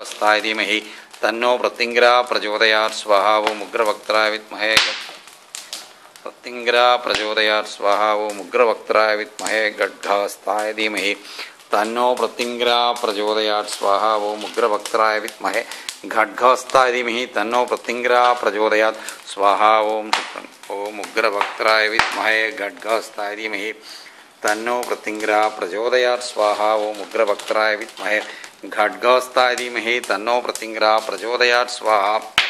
സ്ഥായ ധീമഹി തന്നോ പ്രത്യങ്കരാ പ്രചോദയാത് സ്വാഹാ ഓം ഉഗ്രവക്ത്രായ വിദ്മഹേ പ്രത്യങ്കരാ പ്രചോദയാത് സ്വാഹാ ഓം ഉഗ്രവക്ത്രായ വിദ്മഹേ ഗഡ്ഘസ്ഥായ ധീമഹി തന്നോ പ്രത്യങ്കരാ പ്രചോദയാത് സ്വാഹാ ഓം ഉഗ്രവക്ത്രായ വിദ്മഹേ ഖഡ്ഘസ്ഥായ ധീമഹി തന്നോ പ്രത്യങ്കരാ പ്രചോദയാത് സ്വാഹാ ഓം ശുക്രൻ ഓം ഉഗ്രവക്ത്രായ വിദ്മഹേ ഖഡ്ഘസ്ഥായ ധീമഹി തന്നോ പ്രത്യങ്കരാ പ്രചോദയാത് സ്വാഹാ ഓം ഉഗ്രവക്ത്രായ വിദ്മഹേ ഖഡ്ഘസ്ഥായ ധീമഹി തന്നോ പ്രത്യങ്കരാ പ്രചോദയാത് സ്വാഹാ